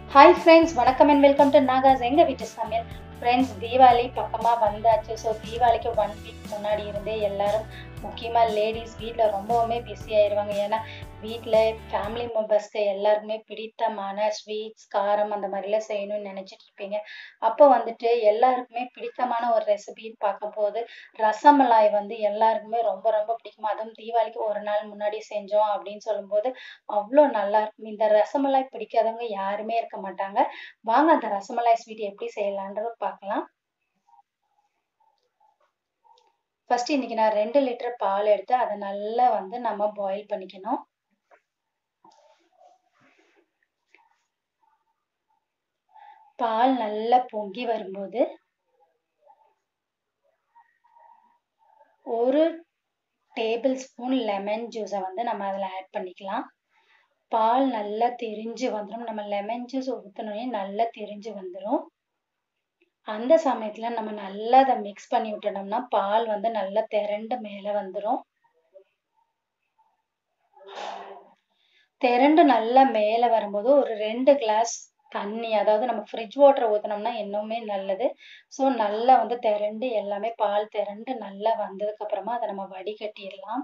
Hi friends வணக்கம் and welcome to Naga's எங்கள் வீட்டு சமையல் ஃப்ரெண்ட்ஸ் தீபாவளி பக்கமாக வந்தாச்சு ஸோ தீபாவளிக்கு ஒன் வீக் முன்னாடி இருந்தே எல்லாரும் முக்கியமாக லேடிஸ் வீட்டில் ரொம்பவுமே பிஸி ஆயிடுவாங்க ஏன்னா வீட்டில் ஃபேமிலி மெம்பர்ஸ்க்கு எல்லாருக்குமே பிடித்தமான ஸ்வீட்ஸ் காரம் அந்த மாதிரிலாம் செய்யணும்னு நினச்சிட்டு இருப்பீங்க அப்போ வந்துட்டு எல்லாருக்குமே பிடித்தமான ஒரு ரெசிபின்னு பார்க்கும் போது ரசமலாய் வந்து எல்லாருக்குமே ரொம்ப ரொம்ப பிடிக்கும் அதுவும் தீபாவளிக்கு ஒரு நாள் முன்னாடி செஞ்சோம் அப்படின்னு சொல்லும்போது அவ்வளோ நல்லா இருக்கும் இந்த ரசமலாய் பிடிக்காதவங்க யாருமே இருக்க மாட்டாங்க வாங்க அந்த ரசமலாய் ஸ்வீட் எப்படி செய்யலான்றது பார்க்கலாம் ஃபர்ஸ்ட் இன்னைக்கு நான் ரெண்டு லிட்டர் பால் எடுத்து அதை நல்லா வந்து நம்ம பாயில் பண்ணிக்கணும் பால் நல்லா பொங்கி வரும்போது ஒரு டேபிள் ஸ்பூன் லெமன் ஜூஸை வந்து நம்ம அதில் ஆட் பண்ணிக்கலாம் பால் நல்லா தெரிஞ்சு வந்துடும் நம்ம லெமன் ஜூஸ் ஊற்றினோடனே நல்லா தெரிஞ்சு வந்துடும் அந்த சமயத்தில் நம்ம நல்லா அதை மிக்ஸ் பண்ணி விட்டுட்டோம்னா பால் வந்து நல்லா திரண்டு மேலே வந்துடும் திரண்டு நல்லா மேலே வரும்போது ஒரு ரெண்டு கிளாஸ் தண்ணி அதாவது நம்ம ஃப்ரிட்ஜ் வாட்டர் ஊற்றினோம்னா இன்னுமே நல்லது ஸோ நல்லா வந்து திரண்டு எல்லாமே பால் திரண்டு நல்லா வந்ததுக்கு அப்புறமா அதை நம்ம வடிகட்டிடலாம்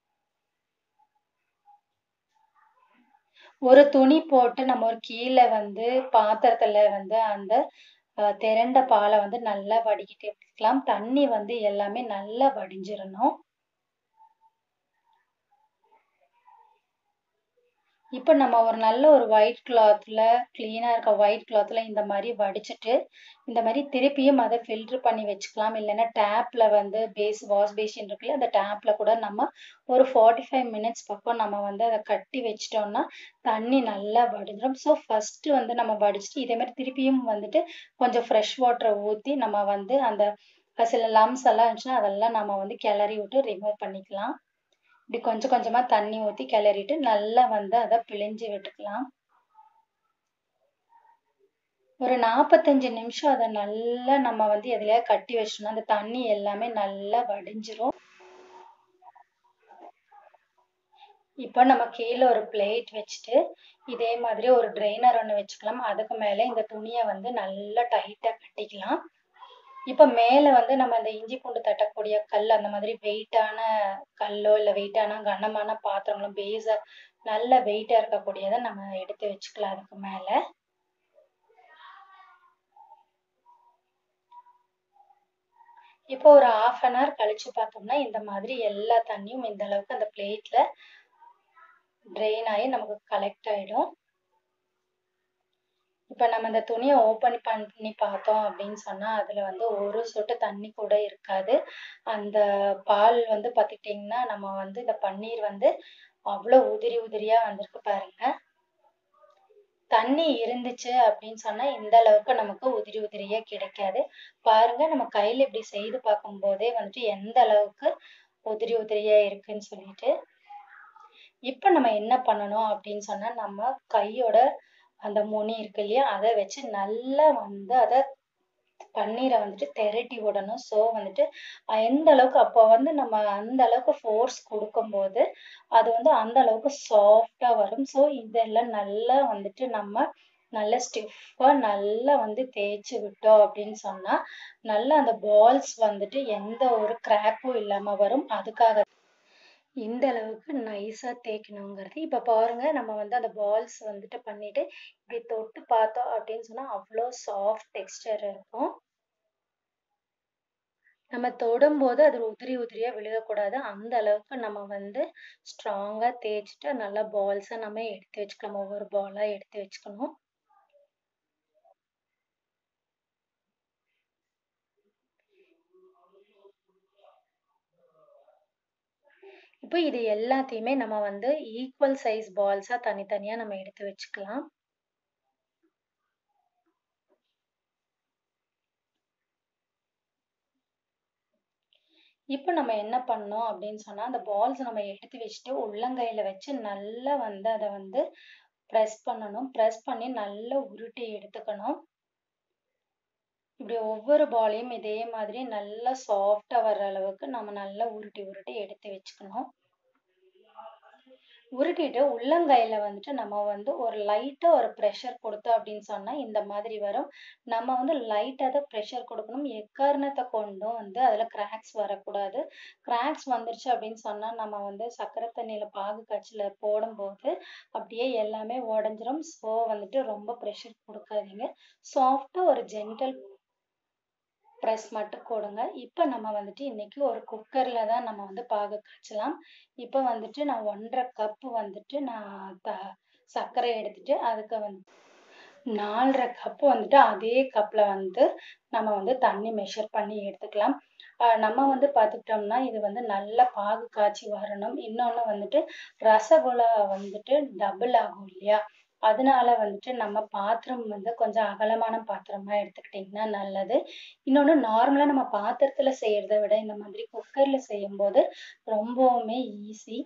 ஒரு துணி போட்டு நம்ம ஒரு கீழே வந்து பாத்திரத்துல வந்து அந்த திரண்ட பாலை வந்து நல்லா வடிக்கிட்டு எடுத்துக்கலாம் தண்ணி வந்து எல்லாமே நல்லா வடிஞ்சிடணும் இப்போ நம்ம ஒரு நல்ல ஒரு ஒயிட் கிளாத்தில் க்ளீனாக இருக்க ஒயிட் கிளாத்தில் இந்த மாதிரி வடிச்சிட்டு இந்த மாதிரி திருப்பியும் அதை ஃபில்ட்ரு பண்ணி வச்சுக்கலாம் இல்லைன்னா டேப்பில் வந்து பேஸ் வாஷ் பேஷின் இருக்குல்ல அந்த டேப்பில் கூட நம்ம ஒரு ஃபார்ட்டி ஃபைவ் மினிட்ஸ் பக்கம் நம்ம வந்து அதை கட்டி வச்சிட்டோம்னா தண்ணி நல்லா வடிஞ்சிடும் ஸோ ஃபஸ்ட்டு வந்து நம்ம வடிச்சிட்டு இதே மாதிரி திருப்பியும் வந்துட்டு கொஞ்சம் ஃப்ரெஷ் வாட்டரை ஊற்றி நம்ம வந்து அந்த சில லம்ஸ் எல்லாம் இருந்துச்சுன்னா அதெல்லாம் நம்ம வந்து கிளறி விட்டு ரிமூவ் பண்ணிக்கலாம் இப்படி கொஞ்சம் கொஞ்சமா தண்ணி ஊற்றி கிளறிட்டு நல்லா வந்து அதை பிழிஞ்சு விட்டுக்கலாம் ஒரு நாற்பத்தஞ்சு நிமிஷம் அதை நல்லா நம்ம வந்து எதுலையா கட்டி வச்சிட்டோம்னா அந்த தண்ணி எல்லாமே நல்லா வடிஞ்சிரும் இப்போ நம்ம கீழே ஒரு பிளேட் வச்சுட்டு இதே மாதிரி ஒரு ட்ரெயினர் ஒன்று வச்சுக்கலாம் அதுக்கு மேலே இந்த துணியை வந்து நல்லா டைட்டாக கட்டிக்கலாம் இப்போ மேலே வந்து நம்ம அந்த இஞ்சி பூண்டு தட்டக்கூடிய கல் அந்த மாதிரி வெயிட்டான கல்லோ இல்லை வெயிட்டான கனமான பாத்திரங்களோ பேஸ நல்ல வெயிட்டாக இருக்கக்கூடியதை நம்ம எடுத்து வச்சுக்கலாம் அதுக்கு மேலே இப்போ ஒரு ஆஃப் அன் ஹவர் கழிச்சு பார்த்தோம்னா இந்த மாதிரி எல்லா தண்ணியும் இந்த அளவுக்கு அந்த பிளேட்ல ட்ரெயின் ஆகி நமக்கு கலெக்ட் ஆகிடும் இப்போ நம்ம இந்த துணியை ஓப்பன் பண்ணி பார்த்தோம் அப்படின்னு சொன்னால் அதில் வந்து ஒரு சொட்டு தண்ணி கூட இருக்காது அந்த பால் வந்து பார்த்துக்கிட்டிங்கன்னா நம்ம வந்து இந்த பன்னீர் வந்து அவ்வளோ உதிரி உதிரியாக வந்திருக்கு பாருங்க தண்ணி இருந்துச்சு அப்படின்னு சொன்னால் இந்த அளவுக்கு நமக்கு உதிரி உதிரியாக கிடைக்காது பாருங்க நம்ம கையில் இப்படி செய்து பார்க்கும் போதே வந்துட்டு எந்த அளவுக்கு உதிரி உதிரியாக இருக்குன்னு சொல்லிட்டு இப்போ நம்ம என்ன பண்ணணும் அப்படின்னு சொன்னால் நம்ம கையோட அந்த முனி இருக்கு இல்லையா அதை வச்சு நல்லா வந்து அதை பன்னீரை வந்துட்டு திரட்டி விடணும் ஸோ வந்துட்டு எந்த அளவுக்கு அப்போ வந்து நம்ம அந்த அளவுக்கு ஃபோர்ஸ் கொடுக்கும்போது அது வந்து அந்த அளவுக்கு சாஃப்டாக வரும் ஸோ இதெல்லாம் நல்லா வந்துட்டு நம்ம நல்லா ஸ்டிஃபாக நல்லா வந்து தேய்ச்சி விட்டோம் அப்படின்னு சொன்னால் நல்லா அந்த பால்ஸ் வந்துட்டு எந்த ஒரு கிராக்கும் இல்லாமல் வரும் அதுக்காக இந்த அளவுக்கு நைஸாக தேய்க்கணுங்கிறது இப்போ பாருங்க நம்ம வந்து அந்த பால்ஸ் வந்துட்டு பண்ணிட்டு இப்படி தொட்டு பார்த்தோம் அப்படின்னு சொன்னால் அவ்வளோ சாஃப்ட் டெக்ஸ்டர் இருக்கும் நம்ம தொடும்போது அது உதிரி உதிரியாக விழுகக்கூடாது அந்த அளவுக்கு நம்ம வந்து ஸ்ட்ராங்காக தேய்ச்சிட்டு நல்லா பால்ஸாக நம்ம எடுத்து வச்சுக்கலாம் ஒவ்வொரு பாலாக எடுத்து வச்சுக்கணும் இப்போ இது எல்லாத்தையுமே நம்ம வந்து ஈக்குவல் சைஸ் பால்ஸாக தனித்தனியாக நம்ம எடுத்து வச்சுக்கலாம் இப்போ நம்ம என்ன பண்ணோம் அப்படின்னு சொன்னால் அந்த பால்ஸ் நம்ம எடுத்து வச்சுட்டு உள்ளங்கையில் வச்சு நல்லா வந்து அதை வந்து ப்ரெஸ் பண்ணணும் ப்ரெஸ் பண்ணி நல்லா உருட்டி எடுத்துக்கணும் இப்படி ஒவ்வொரு பாலையும் இதே மாதிரி நல்லா சாஃப்டாக வர்ற அளவுக்கு நம்ம நல்லா உருட்டி உருட்டி எடுத்து வச்சுக்கணும் உருட்டிட்டு உள்ளங்கையில வந்துட்டு நம்ம வந்து ஒரு லைட்டா ஒரு ப்ரெஷர் கொடுத்தோம் அப்படின்னு சொன்னா இந்த மாதிரி வரும். நம்ம வந்து லைட்டா தான் ப்ரெஷர் கொடுக்கணும். எக்காரணத்த கொண்டும் வந்து அதுல கிராக்ஸ் வரக்கூடாது. கிராக்ஸ் வந்துருச்சு அப்படின்னு சொன்னா நம்ம வந்து சர்க்கரை தண்ணியில பாகு காய்ச்சல போடும்போது அப்படியே எல்லாமே உடைஞ்சிரும். ஸோ வந்துட்டு ரொம்ப ப்ரெஷர் கொடுக்காதீங்க. சாஃப்ட்டா ஒரு ஜென்டில் ப்ரெஸ் மட்டும் கொடுங்க. இப்ப நம்ம வந்துட்டு இன்னைக்கு ஒரு குக்கர்ல தான் நம்ம வந்து பாகு காய்ச்சலாம். இப்ப வந்துட்டு நான் 1 1/2 கப் வந்துட்டு நான் த சர்க்கரை எடுத்துட்டு அதுக்கு வந்து 4 1/2 கப் வந்துட்டு அதே கப்ல வந்து நம்ம வந்து தண்ணி மெஷர் பண்ணி எடுத்துக்கலாம். அ நம்ம வந்து பார்த்துக்கிட்டோம்னா, இது வந்து நல்லா பாகு காய்ச்சி வரணும். இன்னொன்னு வந்துட்டு ரசகுல்லா வந்துட்டு டபுள் ஆகும் இல்லையா? அதனால வந்துட்டு நம்ம பாத்திரம் வந்து கொஞ்சம் அகலமான பாத்திரமா எடுத்துக்கிட்டீங்கன்னா நல்லது. இன்னொன்னு நார்மலா நம்ம பாத்திரத்துல செய்யறத விட இந்த மாதிரி குக்கர்ல செய்யும்போது ரொம்பவுமே ஈஸி.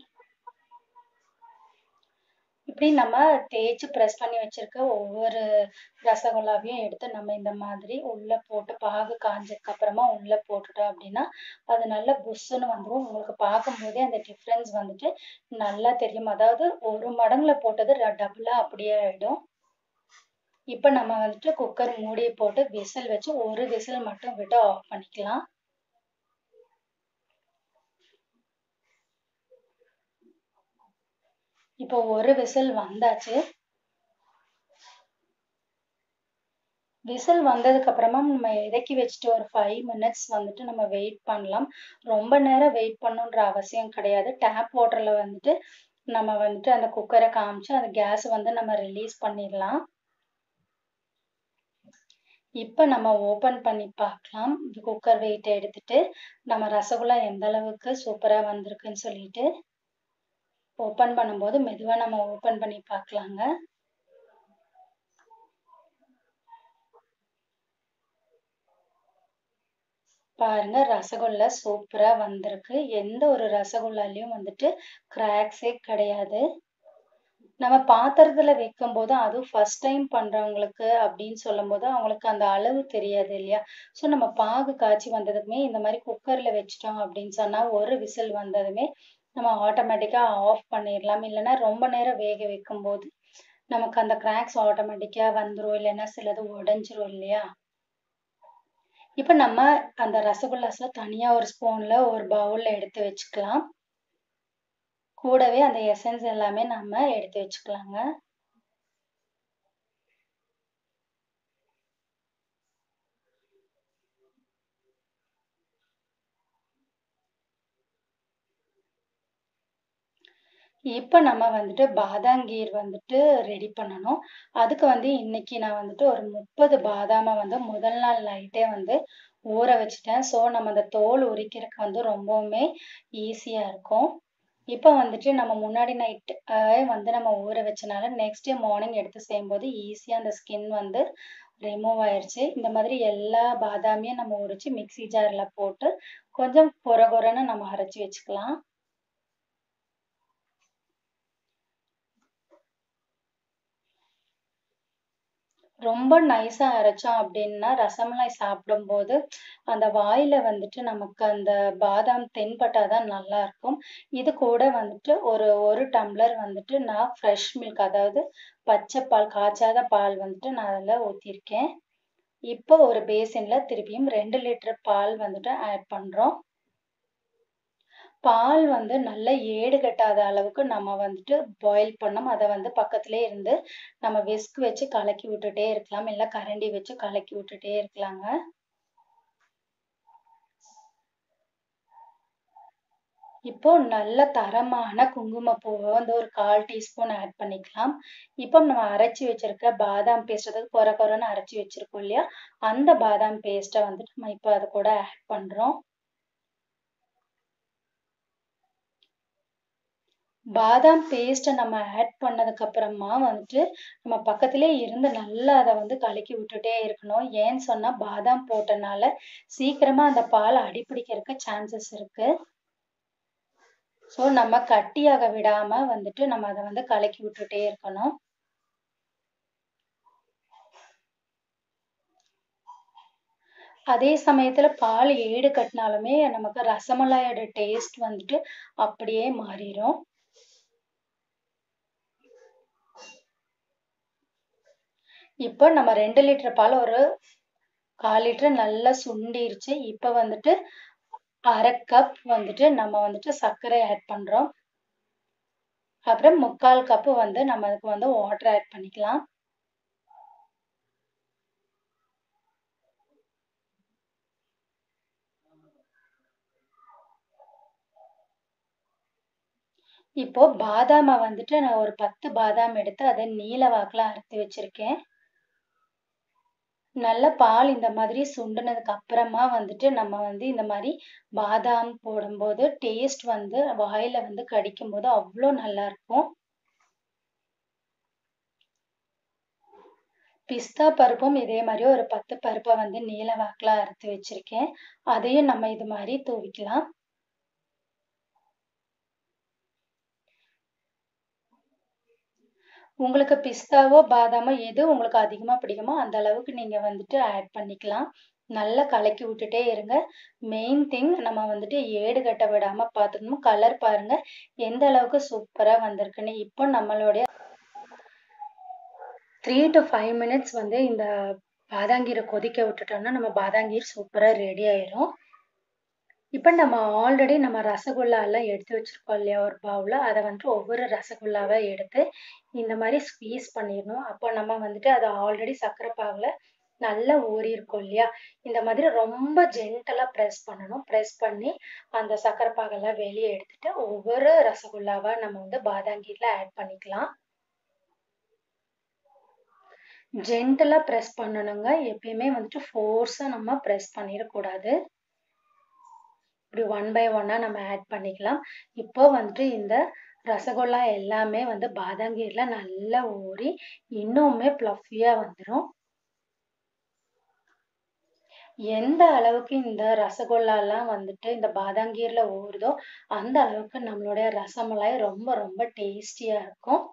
இப்படி நம்ம தேய்ச்சு பிரஸ் பண்ணி வச்சிருக்க ஒவ்வொரு ரசகுல்லாவையும் எடுத்து நம்ம இந்த மாதிரி உள்ள போட்டு பாகு காஞ்சதுக்கு அப்புறமா உள்ள போட்டுட்டோம் அப்படின்னா, அது நல்லா புஸ்ஸுன்னு வந்துரும். உங்களுக்கு பார்க்கும்போதே அந்த டிஃபரன்ஸ் வந்துட்டு நல்லா தெரியும். அதாவது 1 மடங்குல போட்டது ர டபுளா அப்படியே ஆயிடும். இப்ப நம்ம வந்துட்டு குக்கர் மூடிய போட்டு விசில் வச்சு 1 விசில் மட்டும் விட்டு ஆஃப் பண்ணிக்கலாம். இப்போ 1 விசில் வந்தாச்சு. விசில் வந்ததுக்கு அப்புறமா நம்ம இறக்கி வச்சுட்டு ஒரு 5 மினிட்ஸ் வந்துட்டு நம்ம வெயிட் பண்ணலாம். ரொம்ப நேரம் வெயிட் பண்ணணுன்ற அவசியம் கிடையாது. டேப் வாட்டர்ல வந்துட்டு நம்ம வந்துட்டு அந்த குக்கர காமிச்சு அந்த கேஸ வந்து நம்ம ரிலீஸ் பண்ணிடலாம். இப்ப நம்ம ஓப்பன் பண்ணி பார்க்கலாம். குக்கர் வெயிட்ட எடுத்துட்டு, நம்ம ரசகுல்லா எந்த அளவுக்கு சூப்பரா வந்திருக்குன்னு சொல்லிட்டு. ஓப்பன் பண்ணும்போது மெதுவா நம்ம ஓப்பன் பண்ணி பார்க்கலாங்க. பாருங்க ரசகுல்லா சூப்பரா வந்திருக்கு. எந்த ஒரு ரசகுல்லாலயும் வந்துட்டு கிராக்ஸே கிடையாது. நம்ம பாத்திரத்துல வைக்கும்போது அதுவும் ஃபர்ஸ்ட் டைம் பண்றவங்களுக்கு அப்படின்னு சொல்லும்போது, அவங்களுக்கு அந்த அளவு தெரியாது இல்லையா? ஸோ நம்ம பாகு காய்ச்சி வந்ததுமே இந்த மாரி குக்கர்ல வச்சுட்டோம் அப்படின்னு சொன்னா, ஒரு விசில் வந்ததுமே நம்ம ஆட்டோமேட்டிக்கா ஆஃப் பண்ணிடலாம். இல்லன்னா ரொம்ப நேரம் வேக வைக்கும்போது, நமக்கு அந்த கிராக்ஸ் ஆட்டோமேட்டிக்கா வந்துரும். இல்லன்னா சிலது உடைஞ்சிரும் இல்லையா? இப்ப நம்ம அந்த ரசகுல்லாஸ தனியா ஒரு ஸ்பூன்ல ஒரு பவுல்ல எடுத்து வச்சுக்கலாம். கூடவே அந்த எசன்ஸ் எல்லாமே நம்ம எடுத்து வச்சுக்கலாங்க. இப்ப நம்ம வந்துட்டு பாதாம் கீர் வந்துட்டு ரெடி பண்ணணும். அதுக்கு வந்து இன்னைக்கு நான் வந்துட்டு ஒரு 30 பாதாம வந்து முதல் நாள் நைட்டே வந்து ஊற வச்சுட்டேன். ஸோ நம்ம அந்த தோல் உரிக்கிறதுக்கு வந்து ரொம்பவுமே ஈஸியா இருக்கும். இப்ப வந்துட்டு நம்ம முன்னாடி நைட் அ வந்து நம்ம ஊற வச்சனால நெக்ஸ்ட் டே மார்னிங் எடுத்து செய்யும்போது ஈஸியா அந்த ஸ்கின் வந்து ரிமூவ் ஆயிருச்சு. இந்த மாதிரி எல்லா பாதாமையும் நம்ம உரிச்சு மிக்ஸி ஜார்ல போட்டு கொஞ்சம் கொர கொரன்னு நம்ம அரைச்சு வச்சுக்கலாம். ரொம்ப நைஸா அரைச்சோம் அப்படின்னா, ரசமலாய் சாப்பிடும்போது அந்த வாயில வந்துட்டு நமக்கு அந்த பாதாம் தென்பட்டா தான் நல்லாருக்கும். இது கூட வந்துட்டு ஒரு 1 டம்ளர் வந்துட்டு நான் ஃப்ரெஷ் மில்க் அதாவது பச்சை பால், காய்ச்சாத பால் வந்துட்டு நான் அதுல ஊத்தியிருக்கேன். இப்போ ஒரு பேசின்ல திருப்பியும் 2 லிட்டர் பால் வந்துட்டு ஆட் பண்றோம். பால் வந்து நல்லா ஏடு கட்டாத அளவுக்கு நம்ம வந்துட்டு பாயில் பண்ணணும். அத வந்து பக்கத்திலேயே இருந்து நம்ம விஸ்க் வச்சு கலக்கி விட்டுட்டே இருக்கலாம். இல்ல கரண்டி வச்சு கலக்கி விட்டுட்டே இருக்கலாங்க. இப்போ நல்ல தரமான குங்குமப்பூவ வந்து ஒரு 1/4 டீஸ்பூன் ஆட் பண்ணிக்கலாம். இப்போ நம்ம அரைச்சு வச்சிருக்க பாதாம் பேஸ்ட் அதாவது கொர கொரன்னு அரைச்சு வச்சிருக்கோம் இல்லையா? அந்த பாதாம் பேஸ்ட்ட வந்துட்டு நம்ம இப்ப அது கூட ஆட் பண்றோம். பாதாம் பேஸ்ட்ட நம்ம ஆட் பண்ணதுக்கு அப்புறமா வந்துட்டு, நம்ம பக்கத்திலேயே இருந்து நல்லா அத வந்து கலக்கி விட்டுட்டே இருக்கணும். ஏன்னு சொன்னா பாதாம் போட்டனால சீக்கிரமா அந்த பால் அடிபிடிக்கிறதுக்கு சான்சஸ் இருக்கு. ஸோ நம்ம கட்டியாக விடாம வந்துட்டு நம்ம அத வந்து கலக்கி விட்டுட்டே இருக்கணும். அதே சமயத்துல பால் ஏடு கட்டினாலுமே நமக்கு ரசமலாயோட டேஸ்ட் வந்துட்டு அப்படியே மாறிரும். இப்போ நம்ம ரெண்டு லிட்டர் பால் ஒரு கால் லிட்டர் நல்லா சுண்டிருச்சு இப்போ வந்துட்டு அரை கப் வந்துட்டு நம்ம வந்துட்டு சர்க்கரை ஆட் பண்ணுறோம் அப்புறம் முக்கால் கப்பு வந்து நம்ம அதுக்கு வந்து வாட்டர் ஆட் பண்ணிக்கலாம் இப்போ பாதாமை வந்துட்டு நான் ஒரு பத்து பாதாம் எடுத்து அதை நீல வாக்கில் அறுத்து வச்சிருக்கேன் நல்ல பால் இந்த மாதிரி சுண்டுனதுக்கு அப்புறமா வந்துட்டு நம்ம வந்து இந்த மாதிரி பாதாம் போடும்போது டேஸ்ட் வந்து வாயில வந்து கடிக்கும் போது அவ்வளோ நல்லா இருக்கும் பிஸ்தா பருப்பும் இதே மாதிரி ஒரு பத்து பருப்பை வந்து நீல வாக்கில் அறுத்து வச்சிருக்கேன் அதையும் நம்ம இது மாதிரி தூவிக்கலாம் உங்களுக்கு பிஸ்தாவோ பாதாமோ எது உங்களுக்கு அதிகமாக பிடிக்குமோ அந்த அளவுக்கு நீங்கள் வந்துட்டு ஆட் பண்ணிக்கலாம் நல்லா கலக்கி விட்டுட்டே இருங்க மெயின் திங் நம்ம வந்துட்டு ஏடு கட்ட விடாம பார்த்துக்கணும் கலர் பாருங்க எந்த அளவுக்கு சூப்பராக வந்திருக்குன்னு இப்போ நம்மளுடைய த்ரீ டு ஃபைவ் மினிட்ஸ் வந்து இந்த பாதாங்கீரை கொதிக்க விட்டுட்டோம்னா நம்ம பாதாங்கீர் சூப்பராக ரெடி ஆயிரும் இப்போ நம்ம ஆல்ரெடி நம்ம ரசகுல்லா எல்லாம் எடுத்து வச்சிருக்கோம் இல்லையா ஒரு பவுல அதை வந்துட்டு ஒவ்வொரு ரசகுல்லாவை எடுத்து இந்த மாதிரி ஸ்குவீஸ் பண்ணிடணும் அப்போ நம்ம வந்துட்டு அதை ஆல்ரெடி சர்க்கரை பாகில் நல்லா ஊறி இருக்கும் இல்லையா இந்த மாதிரி ரொம்ப ஜென்டலாக ப்ரெஸ் பண்ணணும் ப்ரெஸ் பண்ணி அந்த சர்க்கரை பாகெல்லாம் வெளியே எடுத்துட்டு ஒவ்வொரு ரசகுல்லாவை நம்ம வந்து பாதாங்கீரில் ஆட் பண்ணிக்கலாம் ஜென்டலாக ப்ரெஸ் பண்ணணுங்க எப்பயுமே வந்துட்டு ஃபோர்ஸாக நம்ம ப்ரெஸ் பண்ணிடக்கூடாது இப்படி ஒன் பை ஒன்னாக நம்ம ஆட் பண்ணிக்கலாம் இப்போ வந்துட்டு இந்த ரசகுல்லா எல்லாமே வந்து பாதாங்கீரில் நல்லா ஊறி இன்னுமே ப்ளஃபியாக வந்துடும் எந்த அளவுக்கு இந்த ரசகுல்லாலாம் வந்துட்டு இந்த பாதாங்கீரில் ஊறுதோ அந்த அளவுக்கு நம்மளுடைய ரசமலாய் ரொம்ப ரொம்ப டேஸ்டியாக இருக்கும்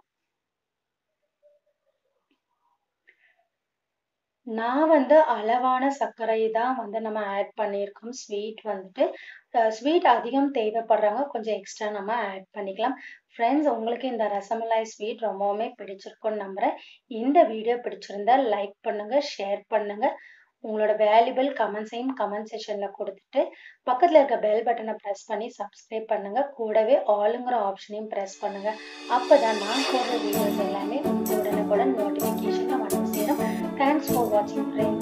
நான் வந்து அளவான சர்க்கரை தான் வந்து நம்ம ஆட் பண்ணியிருக்கோம் ஸ்வீட் வந்துட்டு ஸ்வீட் அதிகம் தேவைப்படுறவங்க கொஞ்சம் எக்ஸ்ட்ரா நம்ம ஆட் பண்ணிக்கலாம் ஃப்ரெண்ட்ஸ் உங்களுக்கு இந்த ரசமலாய் ஸ்வீட் ரொம்பவுமே பிடிச்சிருக்கும்னு நம்புகிறேன் இந்த வீடியோ பிடிச்சிருந்தா லைக் பண்ணுங்க ஷேர் பண்ணுங்க உங்களோட வேல்யூபிள் கமெண்ட்ஸையும் கமெண்ட் செஷனில் கொடுத்துட்டு பக்கத்தில் இருக்க பெல் பட்டனை ப்ரெஸ் பண்ணி சப்ஸ்கிரைப் பண்ணுங்க கூடவே ஆளுங்கிற ஆப்ஷனையும் ப்ரெஸ் பண்ணுங்க அப்போ தான் நான் போடுற வீடியோஸ் எல்லாமே உடனுக்குடன் நோட்டிஃபிகேஷனில் வந்து சேரும் தேங்க்ஸ் ஃபார் வாட்சிங் ஃப்ரெண்ட்ஸ்